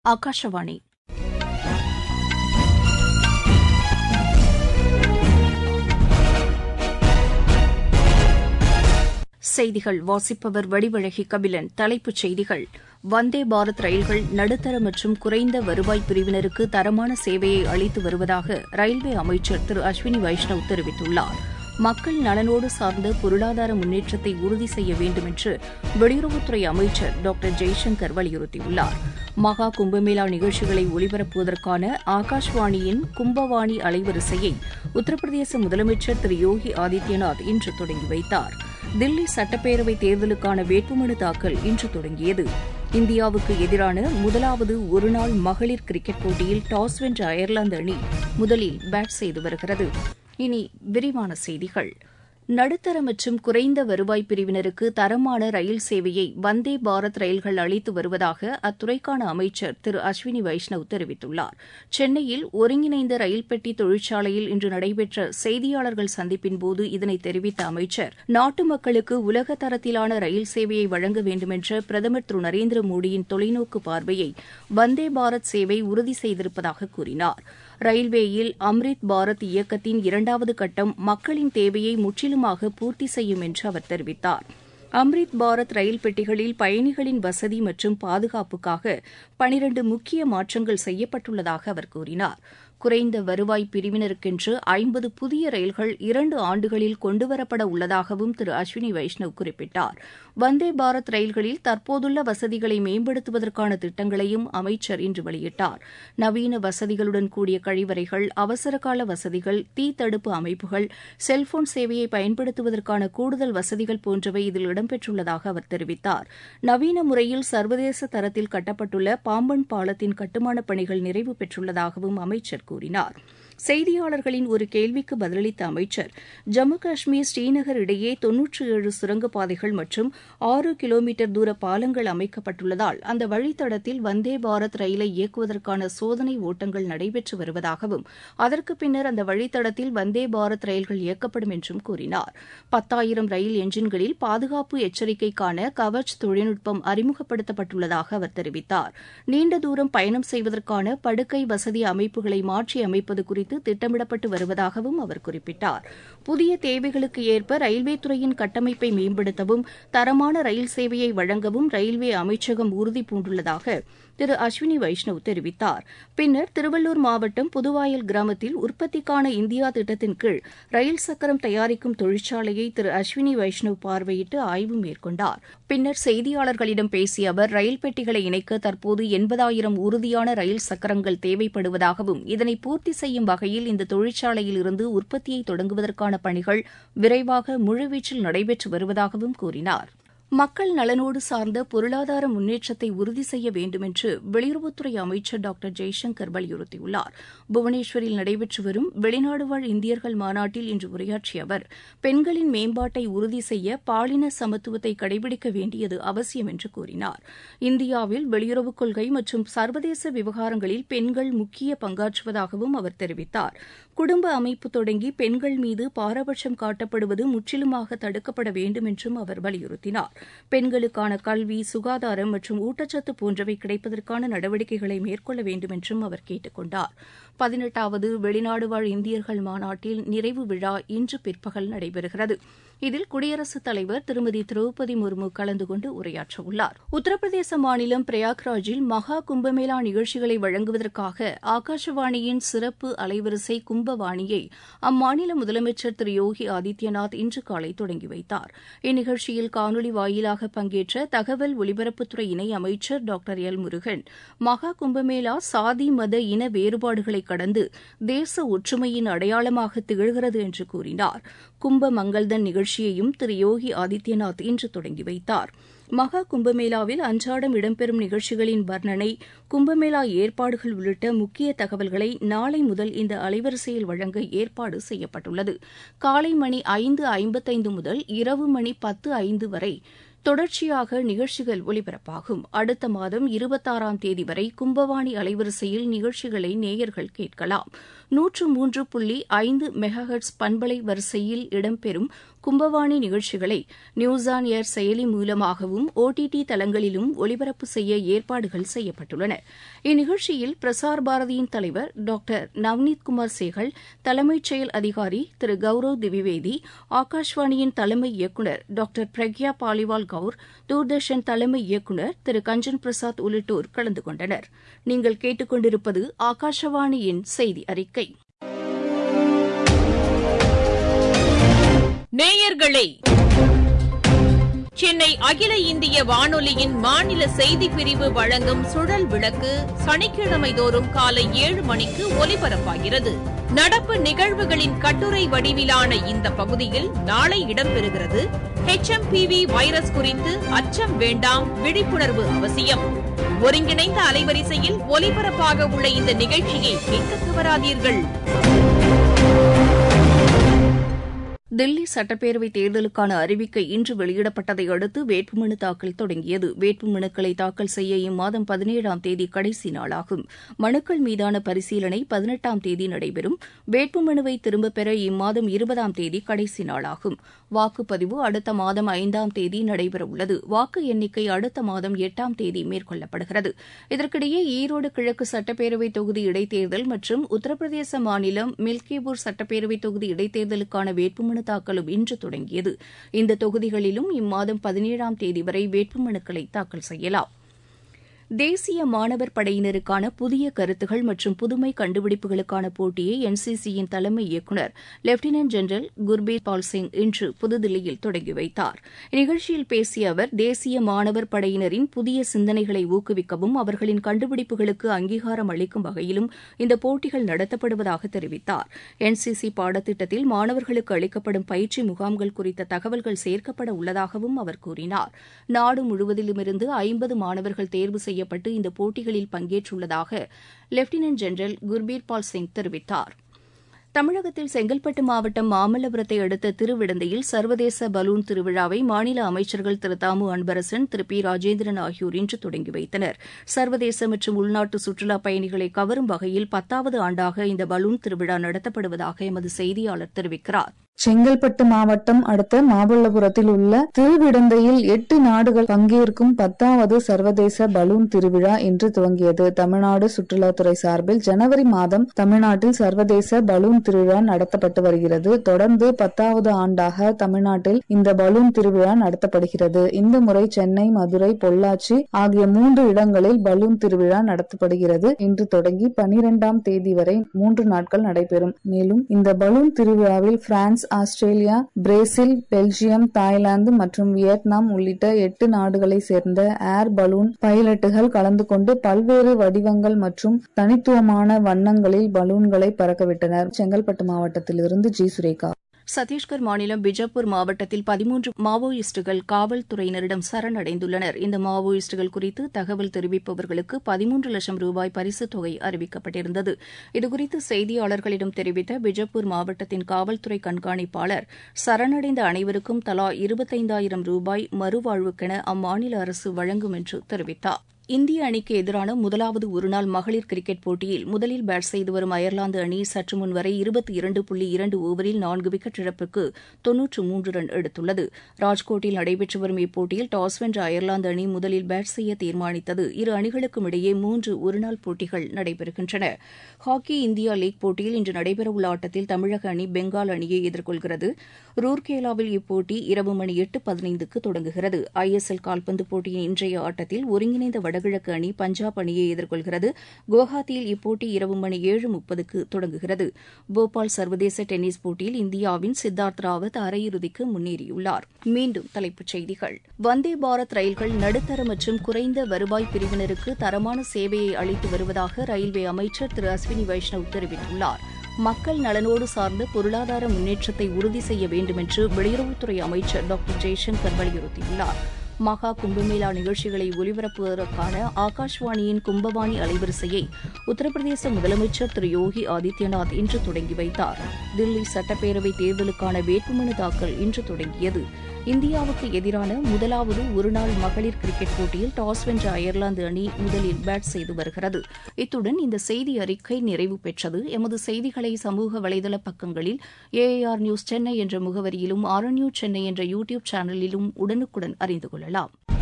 ஆகாஷவாணி செய்திகள் வாசிப்பவர் வடிவழகி கபிலன் தலைப்புச் செய்திகள் வந்தே பாரத் ரயில்கள் நடுத்தர மற்றும் குறைந்த வருவாய் பிரிவினருக்கு தரமான சேவையை அளித்து வருவதாக ரயில்வே அமைச்சர் திரு அஸ்வினி வைஷ்ணவ் தெரிவித்துள்ளார் மக்கள் நலனோடு சார்ந்த பொருளாதார முன்னேற்றத்தை உறுதி செய்ய வேண்டும் என்று வெளியுறவுத்துறை அமைச்சர் டாக்டர் ஜெய்சங்கர் வலியுறுத்தியுள்ளார் மகா கும்பமேளா நிகழ்ச்சிகளை ஒலிபரப்புவதற்கான ஆகாஷ்வாணியின் கும்பவாணி அலைவரிசையை உத்தரப்பிரதேச முதலமைச்சர் திரு யோகி ஆதித்யநாத் இன்று தொடங்கி வைத்தார் தில்லி சட்டப்பேரவை தேர்தலுக்கான வேட்புமனு தாக்கல் இன்று தொடங்கியது இந்தியாவுக்கு எதிரான முதலாவது ஒருநாள் மகளிர் கிரிக்கெட் போட்டியில் டாஸ் வென்ற அயர்லாந்து அணி முதலில் பேட் செய்து வருகிறது இனி விரிவான செய்திகள் நடுத்தர மற்றும் குறைந்த வருவாய் பிரிவினருக்கு தரமான ரயில் சேவையை வந்தே பாரத் ரயில்கள் அளித்து வருவதாக அத்துறைக்கான அமைச்சர் திரு அஸ்வினி வைஷ்ணவ் தெரிவித்துள்ளார் சென்னையில் ஒருங்கிணைந்த ரயில் பெட்டி தொழிற்சாலையில் இன்று நடைபெற்ற செய்தியாளர்கள் சந்திப்பின்போது இதனை தெரிவித்த அமைச்சர் நாட்டு மக்களுக்கு உலக தரத்திலான ரயில் சேவையை வழங்க வேண்டுமென்ற பிரதமர் திரு நரேந்திர மோடியின் தொலைநோக்கு பார்வையை வந்தே பாரத் சேவை உறுதி செய்திருப்பதாக கூறினார் ரயில்வேயில் அம்ரித் பாரத் இயக்கத்தின் இரண்டாவது கட்டம் மக்களின் தேவையை முற்றிலுமாக பூர்த்தி செய்யும் என்று அவர் தெரிவித்தார் அம்ரித் பாரத் ரயில் பெட்டிகளில் பயணிகளின் வசதி மற்றும் பாதுகாப்புக்காக பனிரண்டு முக்கிய மாற்றங்கள் செய்யப்பட்டுள்ளதாக அவர் கூறினார் குறைந்த வருவாய் பிரிவினருக்கென்று ஐம்பது புதிய ரயில்கள் இரண்டு ஆண்டுகளில் கொண்டுவரப்பட உள்ளதாகவும் திரு அஸ்வினி வைஷ்ணவ் குறிப்பிட்டார் வந்தே பாரத் ரயில்களில் தற்போதுள்ள வசதிகளை மேம்படுத்துவதற்கான திட்டங்களையும் அமைச்சர் இன்று வெளியிட்டார் நவீன வசதிகளுடன் கூடிய கழிவறைகள் அவசரகால வசதிகள் தீ தடுப்பு அமைப்புகள் செல்போன் சேவையை பயன்படுத்துவதற்கான கூடுதல் வசதிகள் போன்றவை இதில் இடம்பெற்றுள்ளதாக அவர் தெரிவித்தார் நவீன முறையில் சர்வதேச தரத்தில் கட்டப்பட்டுள்ள பாம்பன் பாலத்தின் கட்டுமானப் பணிகள் நிறைவு பெற்றுள்ளதாகவும் அமைச்சர் கூறினார் செய்தியாளர்களின் ஒரு கேள்விக்கு பதிலளித்த அமைச்சர் ஜம்மு காஷ்மீர் ஸ்ரீநகர் இடையே தொன்னூற்றி ஏழு சுரங்கப்பாதைகள் மற்றும் ஆறு கிலோமீட்டர் தூர பாலங்கள் அமைக்கப்பட்டுள்ளதால் அந்த வழித்தடத்தில் வந்தே பாரத் ரயிலை இயக்குவதற்கான சோதனை ஓட்டங்கள் நடைபெற்று வருவதாகவும் அதற்கு பின்னர் அந்த வழித்தடத்தில் வந்தே பாரத் ரயில்கள் இயக்கப்படும் என்றும் கூறினார் பத்தாயிரம் ரயில் எஞ்சின்களில் பாதுகாப்பு எச்சரிக்கைக்கான கவச் தொழில்நுட்பம் அறிமுகப்படுத்தப்பட்டுள்ளதாக அவர் தெரிவித்தார் நீண்ட தூரம் பயணம் செய்வதற்கான படுக்கை வசதி அமைப்புகளை மாற்றி அமைப்பது குறித்து திட்டமிடப்பட்டு வருவதாகவும் அவர் குறிப்பிட்டார் புதிய தேவைகளுக்கு ஏற்ப ரயில்வே துறையின் கட்டமைப்பை மேம்படுத்தவும் தரமான ரயில் சேவையை வழங்கவும் ரயில்வே அமைச்சகம் உறுதிபூண்டுள்ளதாக திரு அஸ்வினி வைஷ்ணவ் தெரிவித்தார் பின்னர் திருவள்ளூர் மாவட்டம் புதுவாயல் கிராமத்தில் உற்பத்திக்கான இந்தியா திட்டத்தின் கீழ் ரயில் சக்கரம் தயாரிக்கும் தொழிற்சாலையை திரு அஸ்வினி வைஷ்ணவ் பார்வையிட்டு ஆய்வு மேற்கொண்டார் பின்னர் செய்தியாளர்களிடம் பேசிய அவர் ரயில் பெட்டிகளை இணைக்க தற்போது எண்பதாயிரம் உறுதியான ரயில் சக்கரங்கள் தேவைப்படுவதாகவும் இதனை பூர்த்தி செய்யும் வகையில் இந்த தொழிற்சாலையில் இருந்து உற்பத்தியை தொடங்குவதற்கான பணிகள் விரைவாக முழுவீச்சில் நடைபெற்று வருவதாகவும் கூறினார் மக்கள் நலனோடு சார்ந்த பொருளாதார முன்னேற்றத்தை உறுதி செய்ய வேண்டும் என்று வெளியுறவுத்துறை அமைச்சர் டாக்டர் ஜெய்சங்கர் வலியுறுத்தியுள்ளார் புவனேஸ்வரில் நடைபெற்று வரும் வெளிநாடு வாழ் இந்தியர்கள் மாநாட்டில் இன்று உரையாற்றிய அவர் பெண்களின் மேம்பாட்டை உறுதி செய்ய பாலின சமத்துவத்தை கடைபிடிக்க வேண்டியது அவசியம் என்று கூறினார் இந்தியாவில் வெளியுறவுக் கொள்கை மற்றும் சர்வதேச விவகாரங்களில் பெண்கள் முக்கிய பங்காற்றுவதாகவும் அவர் தெரிவித்தார் குடும்ப அமைப்பு தொடங்கி பெண்கள் மீது பாரபட்சம் காட்டப்படுவது முற்றிலுமாக தடுக்கப்பட வேண்டும் என்றும் அவர் வலியுறுத்தினார் பெண்களுக்கான கல்வி சுகாதாரம் மற்றும் ஊட்டச்சத்து போன்றவை கிடைப்பதற்கான நடவடிக்கைகளை மேற்கொள்ள வேண்டும் என்றும் அவர் கேட்டுக் கொண்டார் பதினெட்டாவது வெளிநாடு வாழ் இந்தியர்கள் மாநாட்டில் நிறைவு விழா இன்று பிற்பகல் நடைபெறுகிறது இதில் குடியரசுத் தலைவர் திருமதி திரௌபதி முர்மு கலந்து கொண்டு உரையாற்றவுள்ளார் உத்தரப்பிரதேச மாநிலம் பிரயாக்ராஜில் மகா கும்பமேளா நிகழ்ச்சிகளை வழங்குவதற்காக ஆகாஷவாணியின் சிறப்பு அலைவரிசை கும்பவாணியை அம்மாநில முதலமைச்சர் திரு யோகி ஆதித்யநாத் இன்று காலை தொடங்கி வைத்தார் இந்நிகழ்ச்சியில் காணொலி வாயிலாக பங்கேற்ற தகவல் ஒலிபரப்புத்துறை இணை அமைச்சர் டாக்டர் எல் முருகன் மகா கும்பமேளா சாதி மத இன வேறுபாடுகளை கடந்து தேச ஒற்றுமையின் அடையாளமாக திகழ்கிறது என்று கூறினார் கும்ப மங்கள்தன் நிகழ்ச்சியையும் திரு யோகி ஆதித்யநாத் இன்று தொடங்கி வைத்தார் மகா கும்பமேளாவில் அன்றாடம் இடம்பெறும் நிகழ்ச்சிகளின் வர்ணனை கும்பமேளா ஏற்பாடுகள் உள்ளிட்ட முக்கிய தகவல்களை நாளை முதல் இந்த அலைவரிசையில் வழங்க ஏற்பாடு செய்யப்பட்டுள்ளது காலை மணி ஐந்து ஐம்பத்தைந்து முதல் இரவு மணி பத்து ஐந்து வரை தொடர்ச்சியாக நிகழ்ச்சிகள் ஒலிபரப்பாகும் அடுத்த மாதம் இருபத்தாறாம் தேதி வரை கும்பவாணி அலைவரிசையில் நிகழ்ச்சிகளை நேயர்கள் கேட்கலாம் நூற்று மூன்று புள்ளி ஐந்து மெகாஹெட்ஸ் பண்பலை வரிசையில் இடம்பெறும் கும்பவாணி நிகழ்ச்சிகளை நியூஸ் ஆன் ஏர் செயலி மூலமாகவும் ஓடிடி தளங்களிலும் ஒளிபரப்பு செய்ய ஏற்பாடுகள் செய்யப்பட்டுள்ளன இந்நிகழ்ச்சியில் பிரசார் பாரதியின் தலைவர் டாக்டர் நவ்னீத் குமார் சேகல் தலைமைச் செயல் அதிகாரி திரு கௌரவ் திவிவேதி ஆகாஷ்வாணியின் தலைமை இயக்குநர் டாக்டர் பிரக்யா பாலிவால் கவுர் தூர்தர்ஷன் தலைமை இயக்குநர் திரு கஞ்சன் பிரசாத் உள்ளிட்டோர் கலந்து கொண்டனர் நீங்கள் கேட்டுக்கொண்டிருப்பது ஆகாஷவாணியின் செய்தி அறிக்கை நேயர்களே சென்னை அகில இந்திய வானொலியின் மாநில செய்திப் பிரிவு வழங்கும் சுழல் விளக்கு சனிக்கிழமை தோறும் காலை ஏழு மணிக்கு ஒலிபரப்பாகிறது நடப்பு நிகழ்வுகளின் கட்டுரை வடிவிலான இந்த பகுதியில் நாளை இடம்பெறுகிறது ஹெச்எம்பிவி வைரஸ் குறித்து அச்சம் வேண்டாம் விழிப்புணர்வு அவசியம் ஒருங்கிணைந்த அலைவரிசையில் ஒலிபரப்பாக உள்ள இந்த நிகழ்ச்சியை கேட்க தவறாதீர்கள் தில்லி சட்டப்பேரவைத் தேர்தலுக்கான அறிவிக்கை இன்று வெளியிடப்பட்டதை அடுத்து வேட்புமனு தாக்கல் தொடங்கியது வேட்புமனுக்களை தாக்கல் செய்ய இம்மாதம் பதினேழாம் தேதி கடைசி நாளாகும் மனுக்கள் மீதான பரிசீலனை பதினெட்டாம் தேதி நடைபெறும் வேட்புமனுவை திரும்பப் பெற இம்மாதம் இருபதாம் தேதி கடைசி நாளாகும் வாக்குப்பதிவு அடுத்த மாதம் ஐந்தாம் தேதி நடைபெறவுள்ளது வாக்கு எண்ணிக்கை அடுத்த மாதம் எட்டாம் தேதி மேற்கொள்ளப்படுகிறது இதற்கிடையே ஈரோடு கிழக்கு சட்டப்பேரவை தொகுதி இடைத்தேர்தல் மற்றும் உத்தரப்பிரதேச மாநிலம் மில்கிபூர் சட்டப்பேரவை தொகுதி இடைத்தேர்தலுக்கான வேட்புமனு தாக்கலும் இன்று தொடங்கியது இந்த தொகுதிகளிலும் இம்மாதம் பதினேழாம் தேதி வரை வேட்புமனுக்களை தாக்கல் செய்யலாம் தேசிய மாணவர் படையினருக்கான புதிய கருத்துகள் மற்றும் புதுமை கண்டுபிடிப்புகளுக்கான போட்டியை என்சிசியின் தலைமை இயக்குநர் லெப்டினன்ட் ஜெனரல் குர்பீர் பால் சிங் இன்று புதுதில்லியில் தொடங்கி வைத்தார் இந்நிகழ்ச்சியில் பேசிய அவர் தேசிய மாணவர் படையினரின் புதிய சிந்தனைகளை ஊக்குவிக்கவும் அவர்களின் கண்டுபிடிப்புகளுக்கு அங்கீகாரம் அளிக்கும் வகையிலும் இந்த போட்டிகள் நடத்தப்படுவதாக தெரிவித்தார் என்சிசி பாடத்திட்டத்தில் மாணவர்களுக்கு அளிக்கப்படும் பயிற்சி முகாம்கள் குறித்த தகவல்கள் சேர்க்கப்பட உள்ளதாகவும் அவர் கூறினார் நாடு முழுவதிலுமிருந்து ஐம்பது மாணவர்கள் தேர்வு செய்ய செய்யப்பட்டு இந்த போட்டிகளில் பங்கேற்றுள்ளதாக லெப்டினன்ட் ஜெனரல் குர்பீர் பால் சிங் தெரிவித்தார் தமிழகத்தில் செங்கல்பட்டு மாவட்டம் மாமல்லபுரத்தை அடுத்த திருவிடந்தையில் சர்வதேச பலூன் திருவிழாவை மாநில அமைச்சர்கள் திரு தாமு அன்பரசன் திரு பி ராஜேந்திரன் ஆகியோர் இன்று தொடங்கி வைத்தனர் சர்வதேச மற்றும் உள்நாட்டு சுற்றுலாப் பயணிகளை கவரும் வகையில் பத்தாவது ஆண்டாக இந்த பலூன் திருவிழா நடத்தப்படுவதாக எமது செய்தியாளர் தெரிவிக்கிறார் செங்கல்பட்டு மாவட்டம் அடுத்த மாமல்லபுரத்தில் உள்ள திருவிடந்தையில் எட்டு நாடுகள் பங்கேற்கும் பத்தாவது சர்வதேச பலூன் திருவிழா இன்று துவங்கியது தமிழ்நாடு சுற்றுலாத்துறை சார்பில் ஜனவரி மாதம் தமிழ்நாட்டில் சர்வதேச பலூன் திருவிழா நடத்தப்பட்டு வருகிறது தொடர்ந்து பத்தாவது ஆண்டாக தமிழ்நாட்டில் இந்த பலூன் திருவிழா நடத்தப்படுகிறது இந்த முறை சென்னை மதுரை பொள்ளாச்சி ஆகிய மூன்று இடங்களில் பலூன் திருவிழா நடத்தப்படுகிறது இன்று தொடங்கி பனிரெண்டாம் தேதி வரை மூன்று நாட்கள் நடைபெறும் மேலும் இந்த பலூன் திருவிழாவில் France Australia Brazil Belgium Thailand மற்றும் வியட்நாம் உள்ளிட்ட எட்டு நாடுகளை சேர்ந்த ஏர் பலூன் பைலட்டுகள் கலந்து கொண்டு பல்வேறு வடிவங்கள் மற்றும் தனித்துவமான வண்ணங்களில் பலூன்களை பறக்கவிட்டனர் செங்கல்பட்டு மாவட்டத்திலிருந்து ஜி சுரேகா சத்தீஸ்கர் மாநிலம் பிஜப்பூர் மாவட்டத்தில் பதிமூன்று மாவோயிஸ்டுகள் காவல்துறையினரிடம் சரணடைந்துள்ளனர் இந்த மாவோயிஸ்டுகள் குறித்து தகவல் தெரிவிப்பவர்களுக்கு பதிமூன்று லட்சம் ரூபாய் பரிசுத் தொகை அறிவிக்கப்பட்டிருந்தது இதுகுறித்து செய்தியாளர்களிடம் தெரிவித்த பிஜப்பூர் மாவட்டத்தின் காவல்துறை கண்காணிப்பாளர் சரணடைந்த அனைவருக்கும் தலா இருபத்தைந்தாயிரம் ரூபாய் மறுவாழ்வுக்கென அம்மாநில அரசு வழங்கும் என்று தெரிவித்தார் இந்திய அணிக்கு எதிரான முதலாவது ஒருநாள் மகளிர் கிரிக்கெட் போட்டியில் முதலில் பேட் செய்து வரும் அயர்லாந்து அணி சற்று முன் வரை இருபத்தி இரண்டு புள்ளி இரண்டு ஓவரில் நான்கு விக்கெட் இழப்புக்கு தொன்னூற்று மூன்று ரன் எடுத்துள்ளது ராஜ்கோட்டில் நடைபெற்று வரும் இப்போட்டியில் டாஸ் வென்ற அயர்லாந்து அணி முதலில் பேட் செய்ய தீர்மானித்தது இரு அணிகளுக்கும் இடையே மூன்று ஒருநாள் போட்டிகள் நடைபெறுகின்றன ஹாக்கி இந்தியா லீக் போட்டியில் இன்று நடைபெறவுள்ள ஆட்டத்தில் தமிழக அணி பெங்கால் அணியை எதிர்கொள்கிறது ரூர்கேலாவில் இப்போட்டி இரவு மணி எட்டு பதினைந்துக்கு தொடங்குகிறது ஐஎஸ்எல் கால்பந்து போட்டியின் இன்றைய ஆட்டத்தில் ஒருங்கிணைந்த வடகிழக்கு அணி பஞ்சாப் அணியை எதிர்கொள்கிறது குவஹாத்தியில் இப்போட்டி இரவு மணி ஏழு முப்பதுக்கு தொடங்குகிறது போபால் சர்வதேச டென்னிஸ் போட்டியில் இந்தியாவின் சித்தார்த் ராவத் அரையிறுதிக்கு முன்னேறியுள்ளார் மீண்டும் தலைப்புச் செய்திகள் வந்தே பாரத் ரயில்கள் நடுத்தர மற்றும் குறைந்த வருவாய் பிரிவினருக்கு தரமான சேவையை அளித்து வருவதாக ரயில்வே அமைச்சர் திரு அஸ்வினி வைஷ்ணவ் தெரிவித்துள்ளார் மக்கள் நலனோடு சார்ந்த பொருளாதார முன்னேற்றத்தை உறுதி செய்ய வேண்டும் என்று வெளியுறவுத்துறை அமைச்சர் டாக்டர் ஜெய்சங்கர் வலியுறுத்தியுள்ளார் மகா கும்பமேளா நிகழ்ச்சிகளை ஒலிபரப்புவதற்கான ஆகாஷ்வாணியின் கும்பவாணி அலைவரிசையை உத்தரப்பிரதேச முதலமைச்சர் திரு யோகி ஆதித்யநாத் இன்று தொடங்கி வைத்தார் தில்லி சட்டப்பேரவை தேர்தலுக்கான வேட்புமனு தாக்கல் இன்று தொடங்கியது இந்தியாவுக்கு எதிரான முதலாவது ஒருநாள் மகளிர் கிரிக்கெட் போட்டியில் டாஸ் வென்ற அயர்லாந்து அணி முதலில் பேட் செய்து வருகிறது இத்துடன் இந்த செய்தி அறிக்கை நிறைவு பெற்றது எமது செய்திகளை சமூக வலைதள பக்கங்களில் ஏஐஆர் நியூஸ் சென்னை என்ற முகவரியிலும் ஆர் நியூஸ் சென்னை என்ற யூ டியூப் சேனலிலும் உடனுக்குடன் அறிந்து கொள்ளலாம்